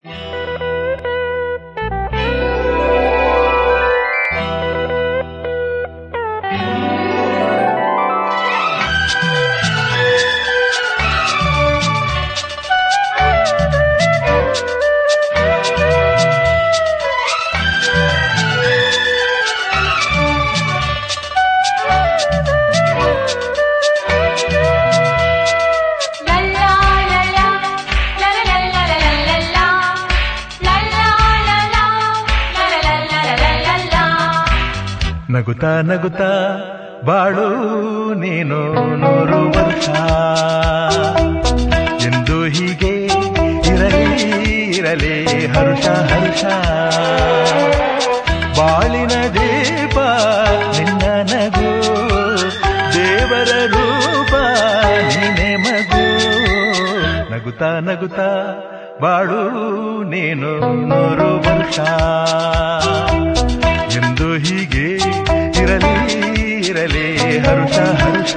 ನಗುತ್ತಾ ನಗುತ್ತಾ ಬಾಳು ನೀನು ನೂರು ವರ್ಷ ಎಂದು ಹೀಗೆ ಇರಲಿ ಇರಲಿ ಹರುಷ ಹರುಷ ಬಾಳಿನ ದೀಪ ನಿನ್ನ ನಗು ದೇವರ ರೂಪ ನೀನೆ ಮಗು ನಗುತ್ತಾ ನಗುತ್ತಾ ಬಾಳು ನೀನು ನೂರು ವರ್ಷ ಎಂದು ಹೀಗೆ ಇರಲಿ ಇರಲಿ ಹರುಷ ಹರುಷ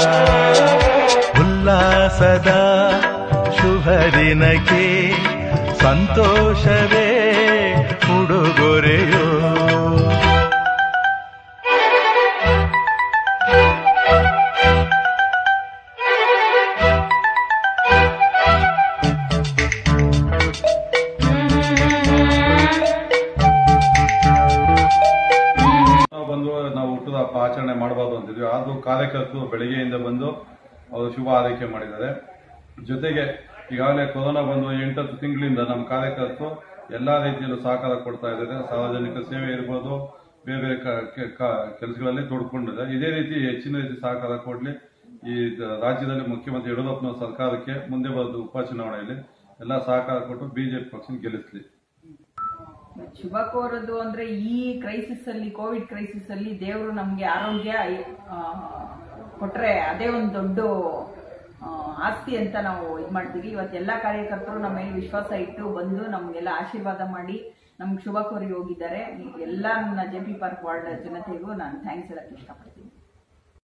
ಉಲ್ಲಾಸದ ಶುಭ ದಿನಕ್ಕೆ ಸಂತೋಷವೇ ಉಡುಗೊರೆಯೋ ನಾವು ಬಂದು ನಾವು ಹುಟ್ಟದ ಹಬ್ಬ ಆಚರಣೆ ಮಾಡಬಾರ್ದು ಅಂತಿದ್ವಿ ಆದ್ರೂ ಕಾರ್ಯಕರ್ತರು ಬೆಳಿಗ್ಗೆಯಿಂದ ಬಂದು ಅವರು ಶುಭ ಆರೈಕೆ ಮಾಡಿದ್ದಾರೆ ಜೊತೆಗೆ ಈಗಾಗಲೇ ಕೊರೋನಾ ಬಂದು ಎಂಟತ್ತು ತಿಂಗಳಿಂದ ನಮ್ಮ ಕಾರ್ಯಕರ್ತರು ಎಲ್ಲಾ ರೀತಿಯಲ್ಲೂ ಸಹಕಾರ ಕೊಡ್ತಾ ಇದ್ದಾರೆ ಸಾರ್ವಜನಿಕ ಸೇವೆ ಇರ್ಬೋದು ಬೇರೆ ಬೇರೆ ಕ- ಕೆ- ಕ- ಕೆಲಸಗಳಲ್ಲಿ ತೊಡ್ಕೊಂಡಿದೆ ಇದೇ ರೀತಿ ಹೆಚ್ಚಿನ ರೀತಿ ಸಹಕಾರ ಕೊಡ್ಲಿ ಈ ದ- ರಾಜ್ಯದಲ್ಲಿ ಮುಖ್ಯಮಂತ್ರಿ ಯಡಿಯೂರಪ್ಪನವರ ಸರ್ಕಾರಕ್ಕೆ ಮುಂದೆ ಬರೋದು ಉಪಚುನಾವಣೆಯಲ್ಲಿ ಎಲ್ಲ ಸಹಕಾರ ಕೊಟ್ಟು ಬಿಜೆಪಿ ಪಕ್ಷ ಗೆಲ್ಲಿಸಲಿ ಶುಭ ಕೋರೋದು ಅಂದ್ರೆ ಈ ಕ್ರೈಸಿಸ್ ಅಲ್ಲಿ ಕೋವಿಡ್ ಕ್ರೈಸಿಸ್ ಅಲ್ಲಿ ದೇವರು ನಮ್ಗೆ ಆರೋಗ್ಯ ಆ, ಕೊಟ್ರೆ ಅದೇ ಒಂದು ದೊಡ್ಡ ಆ, ಆಸ್ತಿ ಅಂತ ನಾವು ಇದ್ ಮಾಡ್ತೀವಿ ಇವತ್ತು ಎಲ್ಲಾ ಕಾರ್ಯಕರ್ತರು ನಮ್ಮ ಮೇಲೆ ವಿಶ್ವಾಸ ಇಟ್ಟು ಬಂದು ನಮ್ಗೆಲ್ಲ ಆಶೀರ್ವಾದ ಮಾಡಿ ನಮ್ಗೆ ಶುಭ ಕೋರಿ ಹೋಗಿದ್ದಾರೆ ಎಲ್ಲ ನನ್ನ ಜೆ ಪಿ ಪಾರ್ಕ್ ವಾರ್ಡ್ ಜನತೆಗೂ ನಾನು ಥ್ಯಾಂಕ್ಸ್ ಹೇಳಕ್ ಇಷ್ಟಪಡ್ತೀನಿ